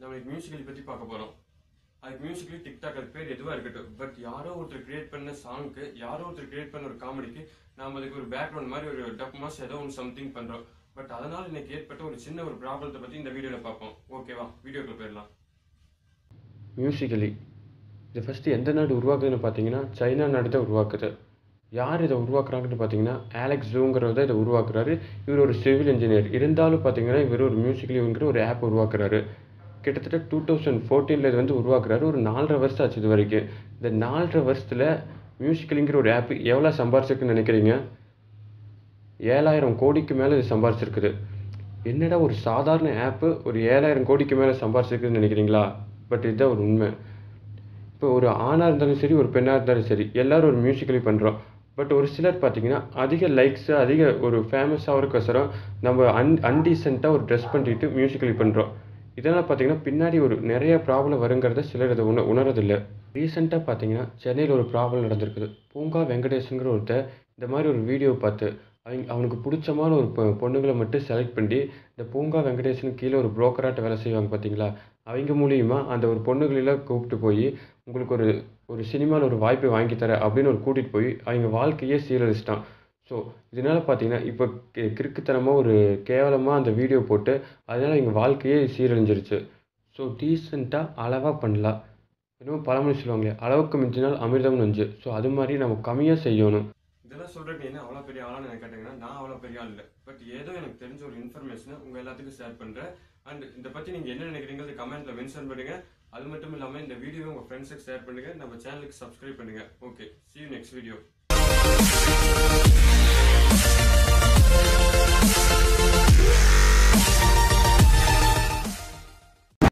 நம்மளுக்கு மியூசிக்கலி பற்றி பார்க்க போகிறோம் அதுக்கு மியூசிக்கலி டிக்டாக் அது பேர் எதுவாக இருக்கட்டும் பட் யாரோ ஒருத்தர் கிரியேட் பண்ண சாங்க்கு யாரோ ஒருத்தர் கிரியேட் பண்ண ஒரு காமெடிக்கு நாம் அதுக்கு ஒரு பேக்ரவுண்ட் மாதிரி ஒரு டப் மாஸ் ஏதோ ஒன்று சம்திங் பண்ணுறோம் பட் அதனால் இன்னைக்கு ஏற்பட்ட ஒரு சின்ன ஒரு ப்ராப்ளத்தை பற்றி இந்த வீடியோவில் பார்ப்போம் ஓகேவா வீடியோக்குள்ள போயிடலாம் மியூசிக்கலி இது ஃபஸ்ட்டு எந்த நாடு உருவாக்குதுன்னு பார்த்தீங்கன்னா சைனா நாடு தான் உருவாக்குது யார் இதை உருவாக்குறாங்கன்னு பார்த்தீங்கன்னா ஆலெக்ஸ் ஜூங்கிறவர் தான் இதை உருவாக்குறாரு இவர் ஒரு சிவில் இன்ஜினியர் இருந்தாலும் பார்த்தீங்கன்னா இவர் ஒரு மியூசிக்கலிங்கிற ஒரு ஆப் உருவாக்குறாரு கிட்டத்தட்ட டூ தௌசண்ட் ஃபோர்டீனில் இது வந்து உருவாக்குறாரு ஒரு நாலரை வருஷம் ஆச்சு இது வரைக்கும் இந்த நாலரை வருஷத்தில் மியூசிக்கலிங்கிற ஒரு ஆப் எவ்வளோ சம்பாரிச்சிருக்குன்னு நினைக்கிறீங்க ஏழாயிரம் கோடிக்கு மேலே இது சம்பாரிச்சிருக்குது என்னடா ஒரு சாதாரண ஆப்பு ஒரு ஏழாயிரம் கோடிக்கு மேலே சம்பாரிச்சிருக்குதுன்னு நினைக்கிறீங்களா பட் இதுதான் ஒரு உண்மை இப்போ ஒரு ஆணாக இருந்தாலும் சரி ஒரு பெண்ணாக இருந்தாலும் சரி எல்லாரும் ஒரு மியூசிக்கலி பண்ணுறோம் பட் ஒரு சிலர் பார்த்தீங்கன்னா அதிக லைக்ஸு அதிக ஒரு ஃபேமஸ் ஆகிறக்கோசரம் நம்ம அன் அன்டீசெண்டாக ஒரு ட்ரெஸ் பண்ணிட்டு மியூசிக்கலி பண்ணுறோம் இதனால் பார்த்தீங்கன்னா பின்னாடி ஒரு நிறைய ப்ராப்ளம் வருங்கிறத சிலர் இதை உண உணரதில்லை ரீசெண்டாக பார்த்தீங்கன்னா சென்னையில் ஒரு ப்ராப்ளம் நடந்திருக்குது பூங்கா வெங்கடேஷுங்கிற ஒருத்தர் இந்த மாதிரி ஒரு வீடியோ பார்த்து அவங்க அவனுக்கு பிடிச்சமான ஒரு பொ- பொண்ணுங்களை மட்டும் செலக்ட் பண்ணி இந்த பூங்கா வெங்கடேஷனுக்கு கீழே ஒரு புரோக்கராட்ட வேலை செய்வாங்க பார்த்தீங்களா அவங்க மூலியமா அந்த ஒரு பொண்ணுகளெல்லாம் கூப்பிட்டு போய் உங்களுக்கு ஒரு ஒரு சினிமாவில் ஒரு வாய்ப்பை வாங்கி தரேன் அப்படின்னு ஒரு கூட்டிகிட்டு போய் அவங்க வாழ்க்கையே சீரழிச்சிட்டான் ஸோ இதனால பார்த்தீங்கன்னா இப்போ கி- கிறுக்குத்தனமாக ஒரு கேவலமாக அந்த வீடியோ போட்டு அதனால எங்கள் வாழ்க்கையே சீரழிஞ்சிருச்சு ஸோ டீசெண்டாக அளவாக பண்ணலாம் இன்னும் பழமொழி சொல்லுவாங்களே அளவுக்கு மிஞ்சினால் அமிர்தம் நஞ்சு ஸோ அது மாதிரி நம்ம கம்மியாக செய்யணும் இதெல்லாம் சொல்றதுக்கு என்ன அவ்வளோ பெரிய ஆளான்னு எனக்கு கேட்டீங்கன்னா நான் அவ்வளோ பெரிய ஆள் இல்லை பட் ஏதோ எனக்கு தெரிஞ்ச ஒரு இன்ஃபர்மேஷனை உங்க எல்லாத்துக்கும் ஷேர் பண்றேன் அண்ட் இதை பத்தி நீங்க என்ன நினைக்கிறீங்கிறது கமெண்ட்ல மென்ஷன் பண்ணுங்க அது மட்டும் இல்லாம இந்த வீடியோவை உங்க ஃப்ரெண்ட்ஸுக்கு ஷேர் பண்ணுங்க நம்ம சேனலுக்கு சப்ஸ்கிரைப் பண்ணுங்க okay see you next video